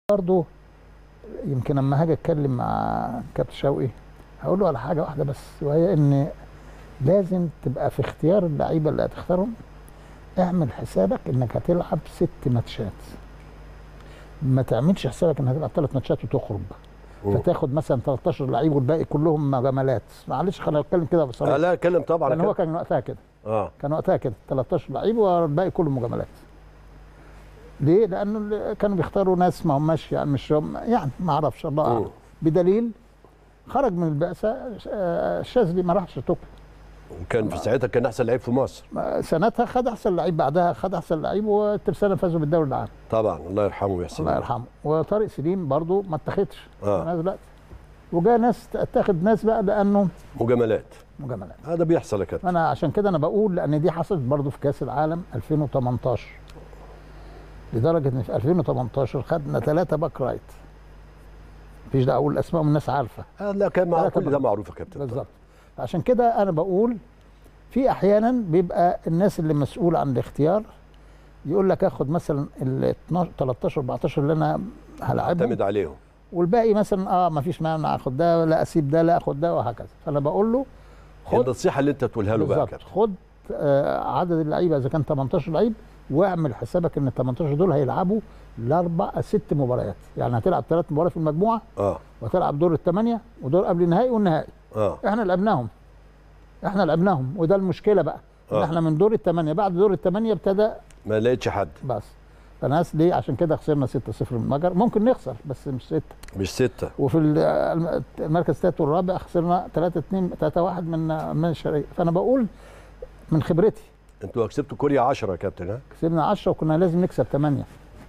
برضه يمكن اما هاجي اتكلم مع كابتن شوقي هقول له على حاجه واحده بس وهي ان لازم تبقى في اختيار اللعيبه اللي هتختارهم اعمل حسابك انك هتلعب ست ماتشات ما تعملش حسابك انك هتلعب ثلاث ماتشات وتخرج مم. فتاخد مثلا 13 لعيب والباقي كلهم مجاملات معلش خلينا نتكلم كده آه بصراحه لا اتكلم طبعا لان هو كده. كان وقتها كده اه كان وقتها كده 13 لعيب والباقي كله مجاملات ليه؟ لانه اللي كانوا بيختاروا ناس ما هماش يعني مش هم يعني ما اعرفش الله مم. اعلم بدليل خرج من البعثه آه، الشاذلي ما راحش طوكيو وكان في ساعتها كان احسن لعيب في مصر ما- سنتها خد احسن لعيب بعدها خد احسن لعيب والترسانه فازوا بالدوري العام طبعا الله يرحمه ويحسن الله إليه. يرحمه وطارق سليم برضو ما اتخذش آه. الناس دلوقتي وجاء ناس تاخد ناس بقى لانه مجاملات مجاملات هذا بيحصل يا كابتن انا عشان كده انا بقول لان دي حصلت برضو في كاس العالم 2018 لدرجه ان في 2018 خدنا ثلاثه باك رايت مفيش دعوه اقول اسمائهم الناس عارفه آه لا كان مع ثلاثة كل ده بقى. معروف يا كابتن بالظبط عشان كده انا بقول في احيانا بيبقى الناس اللي مسؤول عن الاختيار يقول لك اخد مثلا ال 12 13 14 اللي انا هلعبهم اعتمد عليهم والباقي مثلا اه ما فيش مانع اخد ده لا اسيب ده لا اخد ده وهكذا فانا بقول له هي خد النصيحه اللي انت تقولها له بقى يا بالظبط كابتن خد آه عدد اللعيبه اذا كان 18 لعيب واعمل حسابك ان ال 18 دول هيلعبوا الاربع ست مباريات يعني هتلعب ثلاث مباريات في المجموعه اه وهتلعب دور الثمانيه ودور قبل النهائي والنهائي اه احنا لعبناهم احنا لعبناهم وده المشكله بقى ان آه. احنا من دور الثمانيه بعد دور الثمانيه ابتدى ما لقيتش حد بس فناس ليه عشان كده خسرنا 6-0 من المجر ممكن نخسر بس مش 6 مش سته وفي ال- الم- المركز الثالث والرابع خسرنا 3 2 3 1 من من الشرقيه فانا بقول من خبرتي انتوا كسبتوا كوريا 10 يا كابتن ها كسبنا 10 وكنا لازم نكسب 8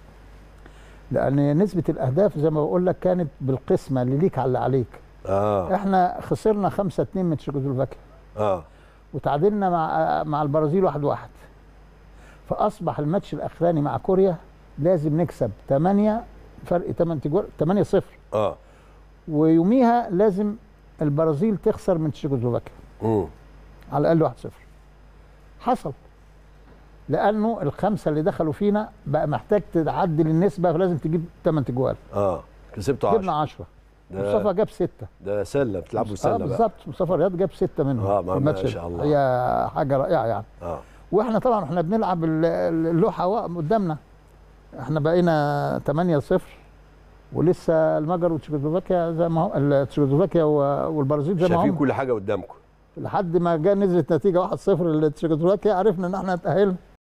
لان نسبه الاهداف زي ما بقول لك كانت بالقسمه اللي ليك على اللي عليك اه احنا خسرنا 5 2 من تشيكوسلوفاكيا اه وتعادلنا مع مع البرازيل 1 1 فاصبح الماتش الاخراني مع كوريا لازم نكسب 8 فرق 8 تجوال 8 0 اه ويوميها لازم البرازيل تخسر من تشيكوسلوفاكيا امم على الاقل 1 0 حصل لانه الخمسه اللي دخلوا فينا بقى محتاج تعدل النسبه فلازم تجيب 8 تجوال اه كسبتوا جبنا 10 10 ده- مصطفى جاب 6 ده سله بتلعبوا اه سله بقى بالظبط مصطفى رياض جاب 6 منهم آه، في ما- ما الماتش شاء ده. الله. هي حاجه رائعه يعني اه واحنا طبعا احنا بنلعب ال- ال- اللوحه وا- قدامنا احنا بقينا 8 0 ولسه المجر وتشيكوسلوفاكيا زي ما هو ال- تشيكوسلوفاكيا و- والبرازيل زي ما شايفين هم كل حاجه قدامكم لحد ما جاء نزلت نتيجه 1 0 لتشيكوسلوفاكيا عرفنا ان احنا اتاهلنا